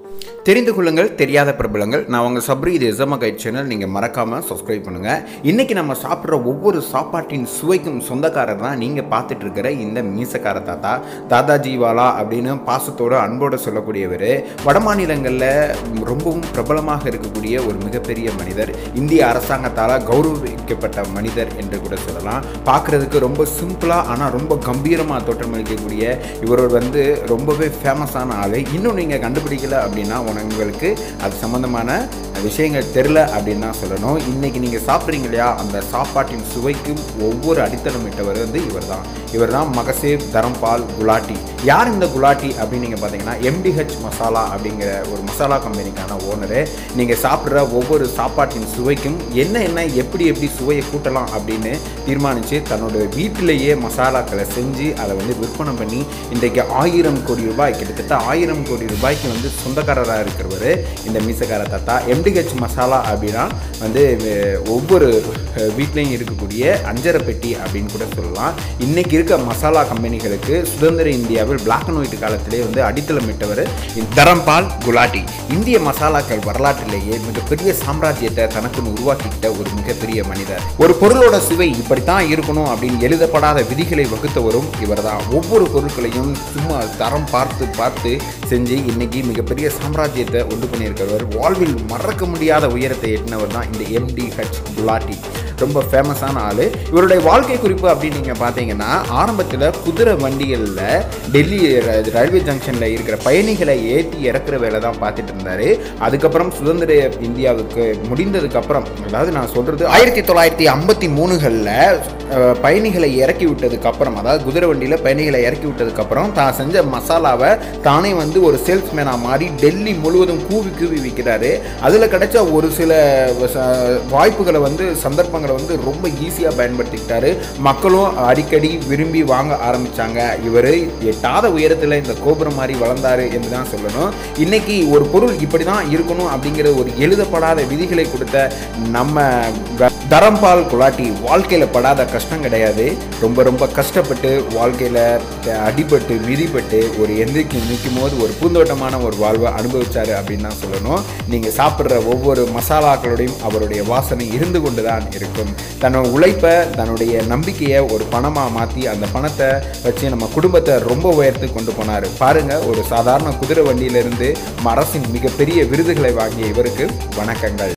தெரிந்து கொள்ளுங்கள் தெரியாத பிரபலங்கள் நான் உங்கள் சப்ரி இது எசமா கைட் சேனல் நீங்கள் மறக்காமல் சப்ஸ்கிரைப் பண்ணுங்கள் இன்றைக்கி நம்ம சாப்பிட்ற ஒவ்வொரு சாப்பாட்டின் சுவைக்கும் சொந்தக்காரர் தான் நீங்கள் பார்த்துட்டு இருக்கிற இந்த மீசக்கார தாத்தா தாதாஜி வாலா அப்படின்னு பாசத்தோடு அன்போடு சொல்லக்கூடியவர் வட மாநிலங்களில் ரொம்பவும் பிரபலமாக இருக்கக்கூடிய ஒரு மிகப்பெரிய மனிதர் இந்திய அரசாங்கத்தால் கௌரவிக்கப்பட்ட மனிதர் என்று கூட சொல்லலாம் பார்க்குறதுக்கு ரொம்ப சிம்பிளாக ஆனால் ரொம்ப கம்பீரமாக தோற்றமளிக்கக்கூடிய இவர் வந்து ரொம்பவே ஃபேமஸான ஆள் இன்னும் நீங்கள் கண்டுபிடிக்கல அப்படின்னா உங்களுக்கு அது சம்மந்தமான விஷயங்கள் தெரில அப்படின்னு தான் சொல்லணும் இன்றைக்கி நீங்கள் சாப்பிட்றீங்க இல்லையா அந்த சாப்பாட்டின் சுவைக்கும் ஒவ்வொரு அடித்தளமிட்டவர் வந்து இவர் தான் இவர் தான் மகசேப் தரம்பால் குலாட்டி யார் இந்த குலாட்டி அப்படின்னு நீங்கள் பார்த்தீங்கன்னா எம்டிஹெச் மசாலா அப்படிங்கிற ஒரு மசாலா கம்பெனிக்கான ஓனரு நீங்கள் சாப்பிட்ற ஒவ்வொரு சாப்பாட்டின் சுவைக்கும் என்ன என்ன எப்படி எப்படி சுவையை கூட்டலாம் அப்படின்னு தீர்மானித்து தன்னோட வீட்டிலேயே மசாலாக்களை செஞ்சு அதை வந்து விற்பனை பண்ணி இன்றைக்கு ஆயிரம் கோடி ரூபாய் கிட்டத்தட்ட ஆயிரம் கோடி ரூபாய்க்கு வந்து சொந்தக்காரராக இருக்கிறவர் இந்த மீசக்கார தாத்தா எம்டிஹெச் மசாலா அப்படின்னா வந்து அஹ், ஒவ்வொரு அஹ், வீட்லேயும் இருக்கக்கூடிய அஞ்சரை பெட்டி அப்படின்னு கூட சொல்லலாம் இன்றைக்கி இருக்க மசாலா கம்பெனிகளுக்கு சுதந்திர இந்தியாவில் பிளாக் அண்ட் ஒயிட் காலத்திலே வந்து அடித்தளமிட்டவர் இந்த தரம்பால் குலாட்டி இந்திய மசாலாக்கள் வரலாற்றிலேயே மிகப்பெரிய சாம்ராஜ்யத்தை தனக்குன்னு உருவாக்கிக்கிட்ட ஒரு மிகப்பெரிய மனிதர் ஒரு பொருளோட சுவை இப்படித்தான் இருக்கணும் அப்படின்னு எழுதப்படாத விதிகளை வகுத்தவரும் இவர்தான் ஒவ்வொரு பொருட்களையும் சும்மா தரம் பார்த்து பார்த்து செஞ்சு இன்னைக்கு மிகப்பெரிய சாம்ராஜ்யத்தை உண்டு பண்ணியிருக்கிறவர் வாழ்வில் மறக்க முடியாத உயரத்தை எட்டினவர் தான் இந்த எம்டிஹெச் குலாட்டி ரொம்ப ஃபேமஸான ஆள் இவருடைய வாழ்க்கை குறிப்பு அப்படின்னு நீங்கள் பார்த்தீங்கன்னா ஆரம்பத்தில் குதிரை வண்டிகளில் டெல்லி ர- ரயில்வே ஜங்ஷனில் இருக்கிற பயணிகளை ஏற்றி இறக்குற வேலை தான் பார்த்துட்டு இருந்தார் அதுக்கப்புறம் சுதந்திர இந்தியாவுக்கு முடிந்ததுக்கப்புறம் அதாவது நான் சொல்கிறது ஆயிரத்தி தொள்ளாயிரத்தி ஐம்பத்தி மூணுகளில் பயணிகளை இறக்கி விட்டதுக்கப்புறம் அதாவது குதிரை வண்டியில் பயணிகளை இறக்கி விட்டதுக்கப்புறம் தான் செஞ்ச மசாலாவை தானே வந்து ஒரு சேல்ஸ்மேனாக மாறி டெல்லி முழுவதும் கூவி கூவி விற்கிறாரு அதில் கிடைச்ச ஒரு சில ச- வாய்ப்புகளை வந்து சந்தர்ப்பங்களை வந்து ரொம்ப ஈஸியாக பயன்படுத்திக்கிட்டாரு மக்களும் அடிக்கடி விரும்பி வாங்க ஆரம்பிச்சாங்க இவர் எட்டாத உயரத்தில் இந்த கோபுரம் மாதிரி வளர்ந்தாரு என்று தான் சொல்லணும் இன்னைக்கு ஒரு பொருள் இப்படி தான் இருக்கணும் அப்படிங்கிற ஒரு எழுதப்படாத விதிகளை கொடுத்த நம்ம க- தரம்பால் குலாட்டி வாழ்க்கையில் படாத கஷ்டம் கிடையாது ரொம்ப ரொம்ப கஷ்டப்பட்டு வாழ்க்கையில் அடிபட்டு மிதிப்பட்டு ஒரு எந்திரிக்கு நிற்கும் போது ஒரு பூந்தோட்டமான ஒரு வாழ்வை அனுபவிச்சாரு அப்படின்னு தான் சொல்லணும் நீங்கள் சாப்பிட்ற ஒவ்வொரு மசாலாக்களோடையும் அவருடைய வாசனை இருந்து கொண்டு தான் இருக்கும் தன்னோட உழைப்பை தன்னுடைய நம்பிக்கையை ஒரு பணமாக மாற்றி அந்த பணத்தை வச்சு நம்ம குடும்பத்தை ரொம்ப உயர்த்து கொண்டு போனார் பாருங்க ஒரு சாதாரண குதிரை வண்டியிலிருந்து அரசின் மிகப்பெரிய விருதுகளை வாங்கிய இவருக்கு வணக்கங்கள்